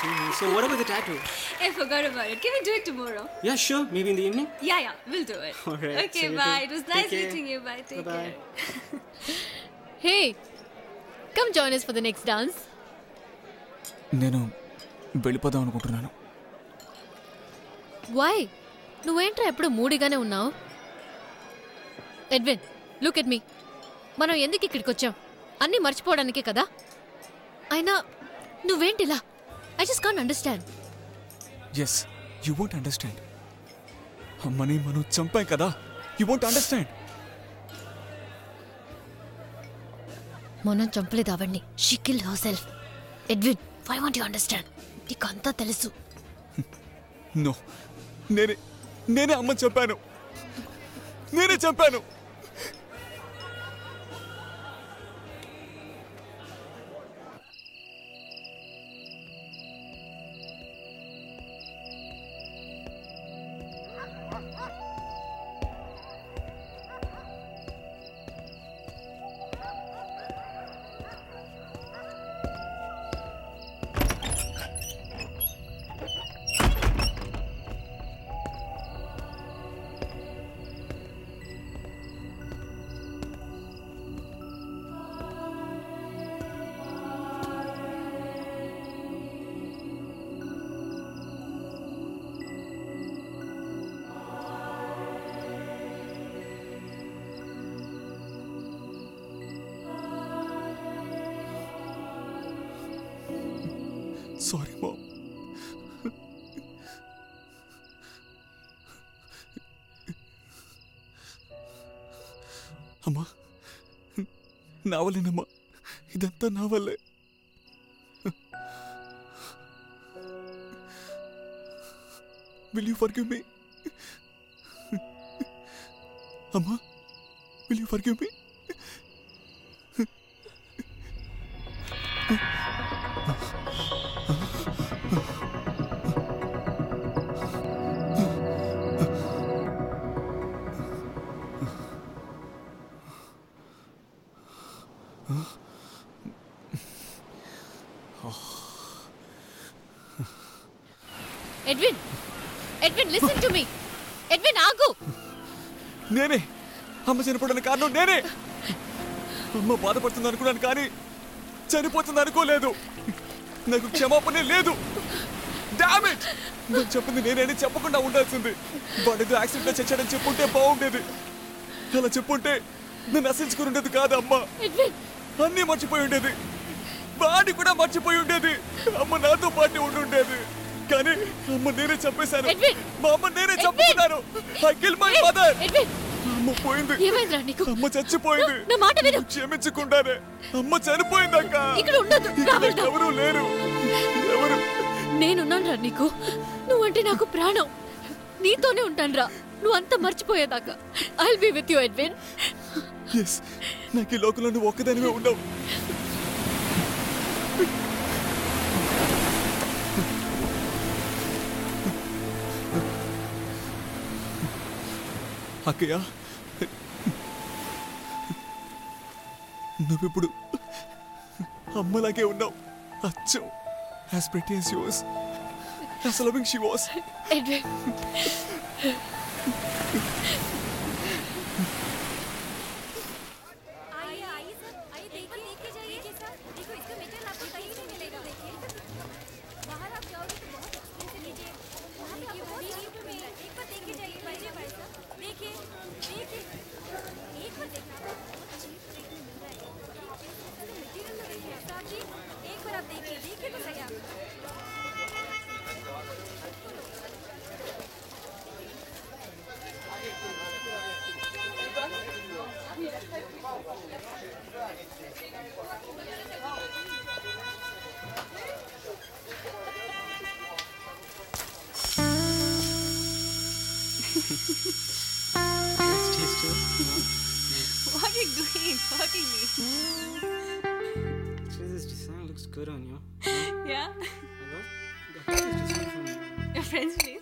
Mhm. So what about the tattoo? I forgot about it. Can we do it tomorrow? Yeah, sure. Maybe in the evening. Yeah, yeah, we'll do it. All right. Okay, See you bye. too. It was Take nice care. meeting you. Bye. Take Bye-bye. care. Hey come join us for the next dance నేను వెళ్ళిపోదాం అనుకుంటున్నాను why నువ్వేంట్రా ఎప్పుడు మూడిగానే ఉన్నావు Edwin look at me మనం ఎందుకు ఇక్కడికి వచ్చాం అన్నీ మర్చిపోవడానికే కదా అయినా నువ్వేంటిలా I just can understand yes you won't understand అమ్మని మనం చంపాం కదా యూ వోంట్ అండర్స్టాండ్ మనం చంపలేదు అవన్నీ she kill herself Edwin why want you understand నీకు అంతా తెలుసు నో నేనే నేనే అమ్మని చంపాను నేనే చంపాను సారీ మామ్ అమ్మా నా వల్లేనమ్మా ఇదంతా నా వల్లే విల్ యూ ఫర్గివ్ మీ అమ్మా will you forgive me Edwin Edwin listen to me Edwin ఆగు నేనే అమ్మ చనిపోవడానికి కారణం నేనే అమ్మ బాధపడుతుంది అనుకున్నాను కానీ చనిపోతుంది అనుకోలేదు నాకు క్షమాపణ లేదు డామేజ్ నేను చెప్పింది నేనేని చెప్పకుండా ఉండాల్సింది వాడితో యాక్సిడెంట్ లో చచ్చాడని చెప్పుంటే బాగుండేది అలా చెప్పుంటే నేను నశించుకుని ఉండేది కాదు అమ్మ ఎడ్విన్ అన్నీ మర్చిపోయి ఉండేది వాడి కూడా మర్చిపోయి ఉండేది అమ్మ నాతో పాటు ఉండి ఉండేది కానీ అమ్మ నేనే చంపేశాను ఎడ్విన్! మా అమ్మ నేనే ఎడ్విన్! చంపుతున్నాను I kill my mother Edwin అమ్మ పోయింది ఏమైందిరా నీకు అమ్మ చచ్చిపోయింది నా మాట విను క్షమించకుండానే అమ్మ చనిపోయింది అక్క ఇక్కడ ఉండొద్దు ఇక్కడ రా వెళ్దాం. ఎవరు లేరు ఎవరు నేనున్నాను రా నీకు నువ్వంటే నాకు ప్రాణం నీతోనే ఉంటాను రా నువ్వు అంతా మర్చిపోయేదాకా I'll be with you Edwin yes నాకు ఈ లోకంలో నువ్వు ఒక్కదానివే ఉండవు అక్కయ్య నువ్విప్పుడు అమ్మలాగే ఉన్నావు అచ్చం as pretty as yours as loving she was Edwin आइए आइए सर आइए देखिए देखिए जाइए सर देखो इसका मेटेरियल आपको कहीं नहीं मिलेगा देखिए बाहर आप जाओगे तो बहुत एक्सपेंसिव लीजिए वहाँ पे आपको बहुत चीप में एक बार देखिए जाइए लीजिए भाई साहब देखिए देखिए एक बार देखना बहुत चीप रेट में मिल रहा है मटेरियल तो देखिए साहब जी एक बार आप देखिए देखिए तो सही आप Let's taste it. What are you doing? Hurting me. Actually, this design looks good on you. Yeah? I love the hair is design from Your friend's face.